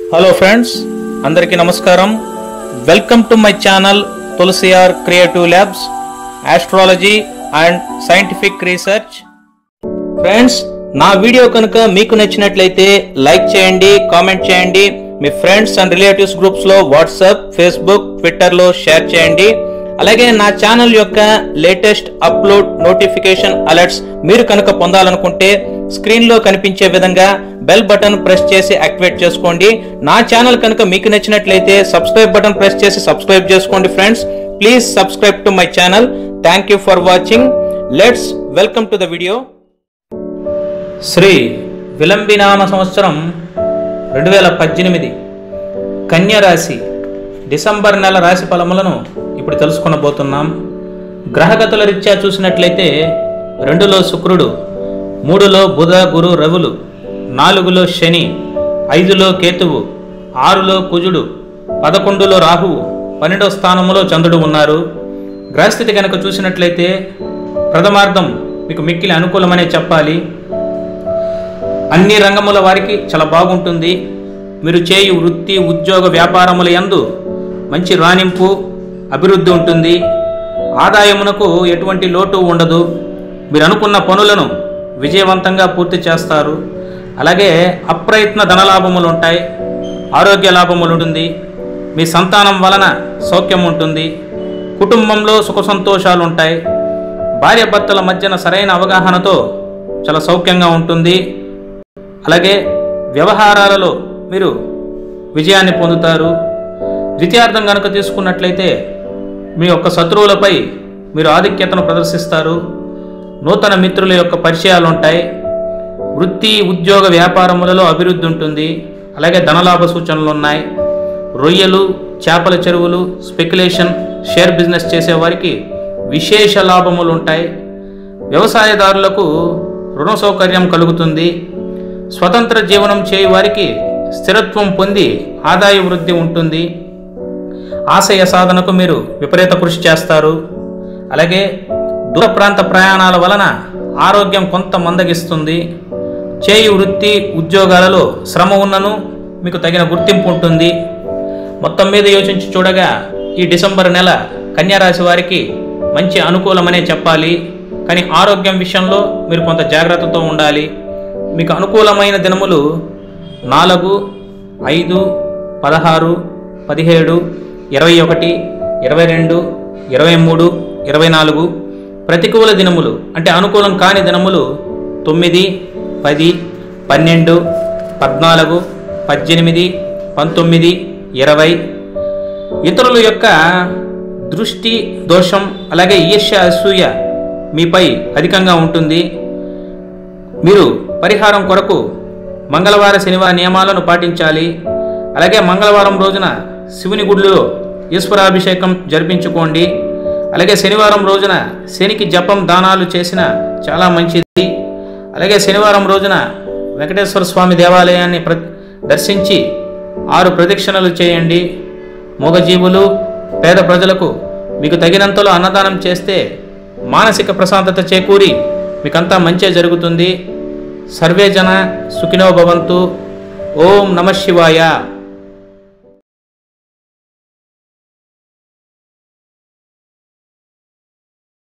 hello friends అందరికీ నమస్కారం welcome to my channel Tulasi R creative labs astrology and scientific research friends నా video కనుక మీకు నచ్చినట్లయితే లైక్ చేయండి కామెంట్ చేయండి మీ ఫ్రెండ్స్ అండ్ రిలేటివ్స్ గ్రూప్స్ లో వాట్సాప్ ఫేస్బుక్ ట్విట్టర్ లో షేర్ చేయండి అలాగే నా ఛానల్ యొక్క లేటెస్ట్ అప్లోడ్ నోటిఫికేషన్ అలర్ట్స్ మీరు కనుక పొందాలనుకుంటే స్క్రీన్ లో కనిపించే విధంగా బెల్ బటన్ ప్రెస్ చేసి యాక్టివేట్ చేసుకోండి నా ఛానల్ కనుక మీకు నచ్చినట్లయితే సబ్స్క్రైబ్ బటన్ ప్రెస్ చేసి సబ్స్క్రైబ్ చేసుకోండి friends please subscribe to my channel thank you for watching let's welcome to the video Sri విలంబినామ సంవత్సరం రెండు వేల పద్దెనిమిది కన్య రాశి డిసెంబర్ నెల రాశి ఫలములను ఇప్పుడు తెలుసుకొనబోతున్నాం గ్రహగతుల రీత్యా చూసినట్లయితే రెండులో శుక్రుడు మూడులో బుధ గురు రవులు నాలుగులో శని ఐదులో కేతువు ఆరులో కుజుడు పదకొండులో రాహువు పన్నెండవ స్థానములో చంద్రుడు ఉన్నారు గ్రహస్థితి కనుక చూసినట్లయితే ప్రథమార్థం మీకు మిక్కిలి అనుకూలమనే చెప్పాలి అన్ని రంగముల వారికి చాలా బాగుంటుంది మీరు చేయు వృత్తి ఉద్యోగ వ్యాపారముల యందు మంచి రాణింపు అభివృద్ధి ఉంటుంది ఆదాయమునకు ఎటువంటి లోటు ఉండదు మీరు అనుకున్న పనులను విజయవంతంగా పూర్తి చేస్తారు అలాగే అప్రయత్న ధనలాభములు ఉంటాయి ఆరోగ్య లాభములు ఉంటుంది మీ సంతానం వలన సౌఖ్యం ఉంటుంది కుటుంబంలో సుఖ సంతోషాలు ఉంటాయి భార్య భర్తల మధ్యన సరైన అవగాహనతో చాలా సౌఖ్యంగా ఉంటుంది అలాగే వ్యవహారాలలో మీరు విజయాన్ని పొందుతారు ద్వితీయార్థం కనుక తీసుకున్నట్లయితే మీ యొక్క శత్రువులపై మీరు ఆధిక్యతను ప్రదర్శిస్తారు నూతన మిత్రుల యొక్క పరిచయాలు ఉంటాయి వృత్తి ఉద్యోగ వ్యాపారములలో అభివృద్ధి ఉంటుంది అలాగే ధనలాభ సూచనలు ఉన్నాయి రొయ్యలు చేపల చెరువులు స్పెక్యులేషన్ షేర్ బిజినెస్ చేసేవారికి విశేష లాభములు ఉంటాయి వ్యవసాయదారులకు రుణ సౌకర్యం కలుగుతుంది స్వతంత్ర జీవనం చేయు వారికి స్థిరత్వం పొంది ఆదాయ వృద్ధి ఉంటుంది ఆశయ సాధనకు మీరు విపరీత కృషి చేస్తారు అలాగే దూర ప్రాంత ప్రయాణాల వలన ఆరోగ్యం కొంత మందగిస్తుంది చేయి వృత్తి ఉద్యోగాలలో శ్రమ ఉన్నను మీకు తగిన గుర్తింపు ఉంటుంది మొత్తం మీద యోచించి చూడగా ఈ డిసెంబర్ నెల కన్యారాశి వారికి మంచి అనుకూలమనే చెప్పాలి కానీ ఆరోగ్యం విషయంలో మీరు కొంత జాగ్రత్తతో ఉండాలి మీకు అనుకూలమైన దినములు నాలుగు ఐదు పదహారు పదిహేడు ఇరవై ఒకటి ఇరవై రెండు ఇరవై మూడు ఇరవై నాలుగు ప్రతికూల దినములు అంటే అనుకూలం కాని దినములు తొమ్మిది పది పన్నెండు పద్నాలుగు పద్దెనిమిది పంతొమ్మిది ఇరవై ఇతరుల యొక్క దృష్టి దోషం అలాగే ఈర్ష్య అసూయ మీపై అధికంగా ఉంటుంది మీరు పరిహారం కొరకు మంగళవార శనివార నియమాలను పాటించాలి అలాగే మంగళవారం రోజున శివుని గుడిలో ఈశ్వరాభిషేకం జరిపించుకోండి అలాగే శనివారం రోజున శనికి జపం దానాలు చేసిన చాలా మంచిది అలాగే శనివారం రోజున వెంకటేశ్వర స్వామి దేవాలయాన్ని ప్ర దర్శించి ఆరు ప్రదక్షిణలు చేయండి మూగజీవులు పేద ప్రజలకు మీకు తగినంతలో అన్నదానం చేస్తే మానసిక ప్రశాంతత చేకూరి మీకంతా మంచే జరుగుతుంది సర్వే జన సుఖినో భవంతు ఓం నమ శివాయ